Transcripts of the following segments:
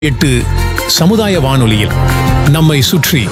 எட்டு சமுதாய வானொலியில் நம்மை சுற்றி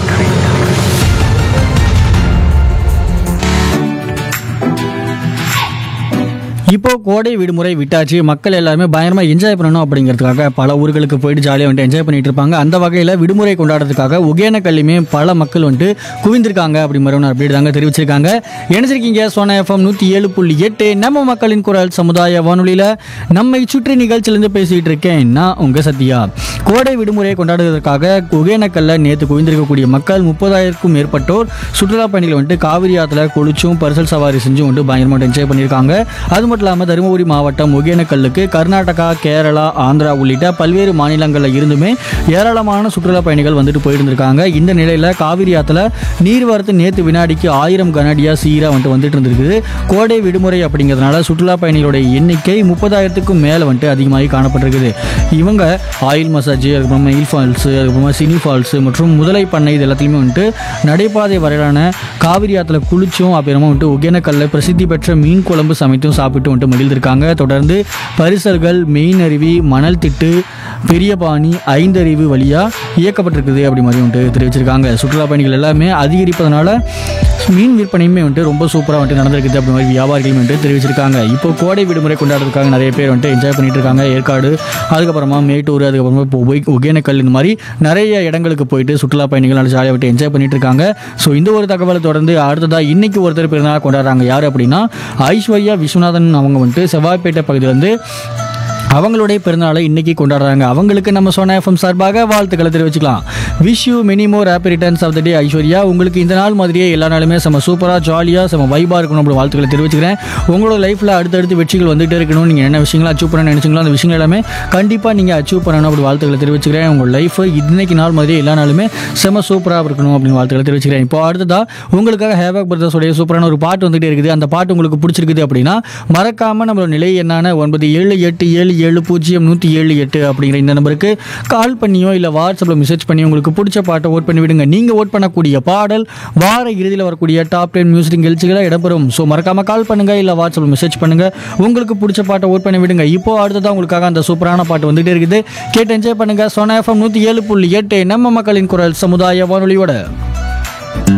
இப்போ கோடை விடுமுறை விட்டாச்சு மக்கள் எல்லாருமே பயங்கரமா என்ஜாய் பண்ணணும் அப்படிங்கிறதுக்காக பல ஊர்களுக்கு போயிட்டு ஜாலியாக வந்துட்டு என்ஜாய் பண்ணிட்டு இருப்பாங்க அந்த வகையில் விடுமுறை கொண்டாடுறதுக்காக ஒகேனக்கல்லையுமே பல மக்கள் வந்துட்டு குவிந்திருக்காங்க அப்படி மாதிரி ஒன்று அப்படி தாங்க தெரிவிச்சிருக்காங்க நினைச்சிருக்கீங்க சோனா எஃப்எம் நூற்றி ஏழு புள்ளி எட்டு நம்ம மக்களின் குரல் சமுதாய வானொலியில் நம்மை சுற்றி நிகழ்ச்சியிலேருந்து பேசிகிட்டு இருக்கேன் நான் உங்கள் சத்யா கோடை விடுமுறையை கொண்டாடுவதற்காக ஒகேனக்கல்ல நேற்று குவிந்திருக்கக்கூடிய மக்கள் முப்பதாயிரக்கும் மேற்பட்டோர் சுற்றுலா பயணிகள் வந்துட்டு காவிரி ஆற்றுல குளிச்சும் பரிசல் சவாரி செஞ்சும் வந்துட்டு பயங்கரமாக என்ஜாய் பண்ணியிருக்காங்க அது மட்டும் இல்லாமல் தருமபுரி மாவட்டம் ஒகேனக்கல்லுக்கு கர்நாடகா கேரளா ஆந்திரா உள்ளிட்ட பல்வேறு மாநிலங்களில் இருந்துமே ஏராளமான சுற்றுலா பயணிகள் வந்துட்டு போயிட்டு இருந்திருக்காங்க இந்த நிலையில் காவிரி ஆற்றுல நீர்வரத்து நேற்று வினாடிக்கு ஆயிரம் கனடியா சீராக வந்துட்டு வந்துட்டு இருந்திருக்குது கோடை விடுமுறை அப்படிங்கிறதுனால சுற்றுலா பயணிகளுடைய எண்ணிக்கை முப்பதாயிரத்துக்கும் மேலே வந்துட்டு அதிகமாகி காணப்பட்டிருக்குது இவங்க ஆயில் மசாஜ் அதுக்கப்புறமா ஹில் ஃபால்ஸு அதுக்கப்புறமா சினி ஃபால்ஸு மற்றும் முதலை பண்ணை இது எல்லாத்துலேயுமே வந்துட்டு நடைபாதை வரையிலான காவிரி ஆற்றுல குளிச்சும் அப்புறமா வந்துட்டு ஒகேனக்கல்ல பிரசித்தி பெற்ற மீன் குழம்பு சமைத்தும் சாப்பிட்டு வந்துட்டு மகிழ்ந்திருக்காங்க தொடர்ந்து பரிசல்கள் மெயின் அருவி மணல் திட்டு பெரியபாணி ஐந்தருவி வழியாக இயக்கப்பட்டிருக்குது அப்படி மாதிரி வந்துட்டு தெரிவிச்சிருக்காங்க சுற்றுலா பயணிகள் எல்லாமே அதிகரிப்பதனால மீன் விற்பனையுமே வந்துட்டு ரொம்ப சூப்பராக வந்துட்டு நடந்திருக்குது அப்படி மாதிரி வியாபாரிகளும் வந்துட்டு தெரிவிச்சிருக்காங்க இப்போ கோடை விடுமுறை கொண்டாடுறதுக்காக நிறைய பேர் வந்துட்டு என்ஜாய் பண்ணிட்டு இருக்காங்க ஏற்காடு அதுக்கப்புறமா மேட்டூர் அதுக்கப்புறமா இப்போ ஒய்- ஒகேனக்கல் இந்த மாதிரி நிறைய இடங்களுக்கு போயிட்டு சுற்றுலா பயணிகள் நல்லா ஜாலியாக விட்டு என்ஜாய் பண்ணிட்டு இருக்காங்க ஸோ இந்த ஒரு தகவலை தொடர்ந்து அடுத்ததாக இன்னைக்கு ஒருத்தர் பிறந்தநாள் கொண்டாடுறாங்க யார் அப்படின்னா ஐஸ்வர்யா விஸ்வநாதன் அவங்க வந்துட்டு செவ்வாய்ப்பேட்டை பகுதியிலேருந்து அவங்களுடைய பிறந்தநாளை இன்னைக்கு கொண்டாடுறாங்க அவங்களுக்கு நம்ம சோனா எஃப்எம் சார்பாக வாழ்த்துக்களை தெரிவிச்சுக்கலாம் wish you many more happy returns of the day Aishwarya உங்களுக்கு இந்த நாள் மாதிரியே எல்லா நாளுமே செம்ம சூப்பராக ஜாலியாக செம்ம வைபாக இருக்கணும் அப்படி வாழ்த்துக்களை தெரிவிச்சுக்கிறேன் உங்களோட லைஃப்பில் அடுத்தடுத்து வெற்றிகள் வந்துட்டே இருக்கணும் நீங்கள் என்ன விஷயங்களை அச்சீவ் பண்ண நினைச்சீங்களோ அந்த விஷயங்கள் எல்லாமே கண்டிப்பாக நீங்கள் அச்சீவ் பண்ணணும் அப்படி வாழ்த்துக்களை தெரிவிச்சுக்கிறேன் உங்கள் லைஃப் இன்னைக்கு நாள் மாதிரியே எல்லா நாளுமே செம்ம சூப்பராக இருக்கணும் அப்படின்னு வாழ்த்துக்களை தெரிவிச்சுக்கிறேன் இப்போ அடுத்ததா உங்களுக்காக ஹேவாக் பிரதர்ஸோடைய சூப்பரான ஒரு பாட்டு வந்துட்டே இருக்குது அந்த பாட்டு உங்களுக்கு பிடிச்சிருக்குது அப்படின்னா மறக்காம நம்மளோட நிலை என்னான ஒன்பது ஏழு எட்டு ஏழு ஏழு பூஜ்ஜியம் நூற்றி ஏழு எட்டு அப்படிங்கிற இந்த நம்பருக்கு கால் பண்ணியோ இல்லை வாட்ஸ்அப்பில் மெசேஜ் பண்ணி உங்களுக்கு பிடிச்ச பாட்டை ஓட் பண்ணி விடுங்க நீங்கள் ஓட் பண்ணக்கூடிய பாடல் வார இறுதியில் வரக்கூடிய டாப் டென் மியூசிக் நிகழ்ச்சிகளை இடம்பெறும் ஸோ மறக்காம கால் பண்ணுங்க இல்லை வாட்ஸ்அப்பில் மெசேஜ் பண்ணுங்க உங்களுக்கு பிடிச்ச பாட்டை ஓட் பண்ணி விடுங்க இப்போ அடுத்ததான் உங்களுக்காக அந்த சூப்பரான பாட்டு வந்துட்டே இருக்குது கேட்டு என்ஜாய் பண்ணுங்க சோனா எஃப்எம் நூற்றி ஏழு புள்ளி எட்டு நம்ம மக்களின் குரல் சமுதாய வானொலியோட